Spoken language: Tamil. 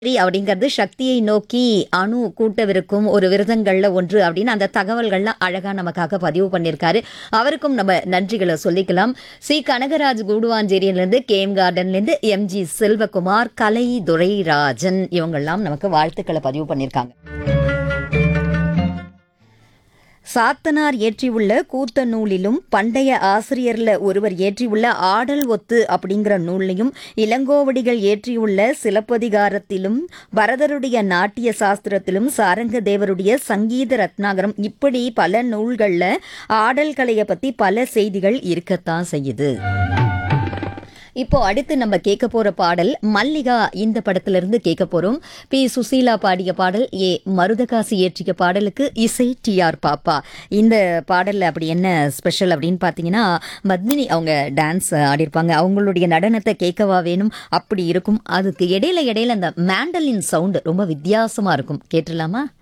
சரி அப்படிங்கிறது சக்தியை நோக்கி அணு கூட்டவிருக்கும் ஒரு விரதங்கள்ல ஒன்று அப்படின்னு அந்த தகவல்கள்லாம் அழகா நமக்காக பதிவு பண்ணியிருக்காரு அவருக்கும் நம்ம நன்றிகளை சொல்லிக்கலாம் சி கனகராஜ் கூடுவாஞ்சேரியிலிருந்து கேம் கார்டன்லேருந்து எம்ஜி செல்வகுமார் கலை துரைராஜன் இவங்கெல்லாம் நமக்கு வாழ்த்துக்களை பதிவு பண்ணியிருக்காங்க சாத்தனார் இயற்றியுள்ள கூத்த நூலிலும் பண்டைய ஆசிரியர்ல ஒருவர் இயற்றியுள்ள ஆடல் ஒத்து அப்படிங்கிற நூல்லையும் இளங்கோவடிகள் இயற்றியுள்ள சிலப்பதிகாரத்திலும் பரதருடைய நாட்டிய சாஸ்திரத்திலும் சாரங்க தேவருடைய சங்கீத ரத்னாகரம் இப்படி பல நூல்கள்ல ஆடல் கலையை பத்தி பல செய்திகள் இருக்கத்தான் செய்யுது இப்போ அடுத்து நம்ம கேட்க போற பாடல் மல்லிகா இந்த படத்துல இருந்து கேட்க போறோம் பி சுசீலா பாடிய பாடல் ஏ மருதகாசி இயற்றிய பாடலுக்கு இசை டி ஆர் பாப்பா இந்த பாடல்ல அப்படி என்ன ஸ்பெஷல் அப்படின்னு பார்த்தீங்கன்னா மத்மினி அவங்க டான்ஸ் ஆடிருப்பாங்க அவங்களுடைய நடனத்தை கேட்கவா வேணும் அப்படி இருக்கும் அதுக்கு இடையில இடையில அந்த மேண்டலின் சவுண்டு ரொம்ப வித்தியாசமா இருக்கும் கேட்டுடலாமா